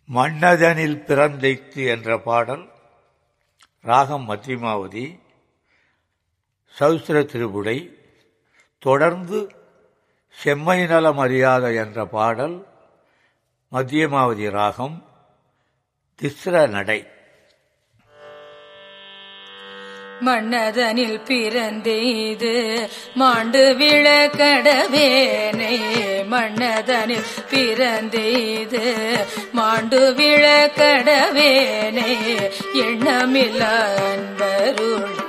மன்னதனில் பிறந்தைத்து என்ற பாடல் ராகம் மத்தியமாவதி சௌஸ்திர திருபுடை தொடர்ந்து செம்மை நலம் அறியாத என்ற பாடல் மத்தியமாவதி ராகம் திஸ்ர நடை மன்னதனில் பிறந்தெய்து மாண்டு விழக்கடவேனை மன்னதனில் பிறந்தெய்து மாண்டு விழக்கடவேனை எண்ணமில்ல அன்பருளி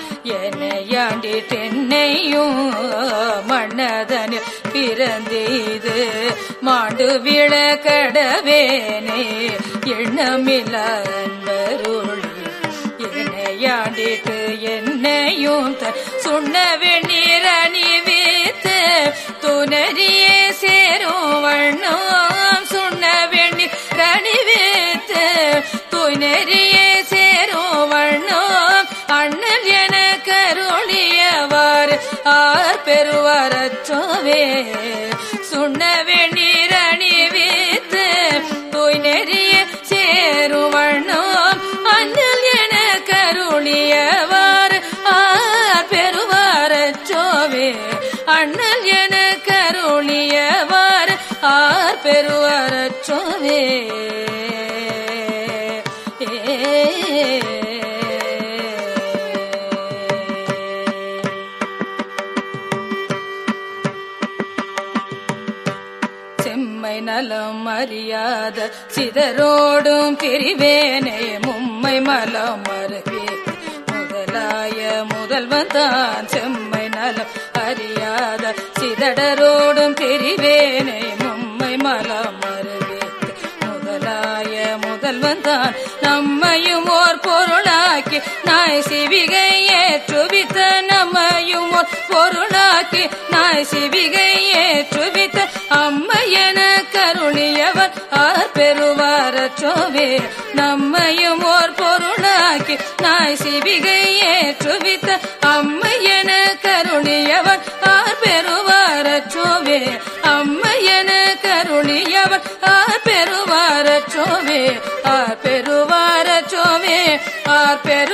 என்னையாண்டிட்டென்னையும் மன்னதனில் பிறந்தெய்து மாண்டு விழக்கடவேனை எண்ணமில்ல அன்பருளி என்னையாண்டிட்டு என்னையும் சுண்ண வெந்நீர் அணிவித்து துணரியே சேரும் வண்ணம் சுண்ண வெந்நீர் அணிவித்து துணரியே சேரும் வண்ணம் அண்ணல் என கருளியவாறு ஆர் பெருவரச்சோவே சுண்ண வெந்நீர் அணிவித்து துணரியே சேரும் வண்ணம் அண்ணல் என கருளியவாறு ஆர் பெருவாரச்சோவே அண்ணல் என கருளியவாறு ஆர் பெருவாரச்சோவே செம்மை நலம் அறியாத சிதறோடும் பிரிவேனே மும்மை மலம் மறுவே முதலாய முதல்வன் தான் செம்மை நலம் அறியாத சிதடரோடும் பிரிவேனே மும்மை மலம் மறுவே முதலாய முதல்வன் தான் நம்மையும் ஓர் பொருளாக்கி நாய் சிவிகை ஏற்றுவித்த நம்மையும் ஓர் பொருளாக்கி நாய் சிவிகை ஏற்றுவித்த அம்மையன கருணியவர் ஆர் பெருவாரச்சோவே நம்மையும் ஓர் பொருளாக்கி நாய் சிவிகை ஏற்றுவித்த அம்மையன கருணியவர் ஆர் பெருவாரச்சோவே அம்மையன கருணியவர் ஆர் பெருவாரச்சோவே ஆர் பெருவாரச்சோவே ஆர் பெரு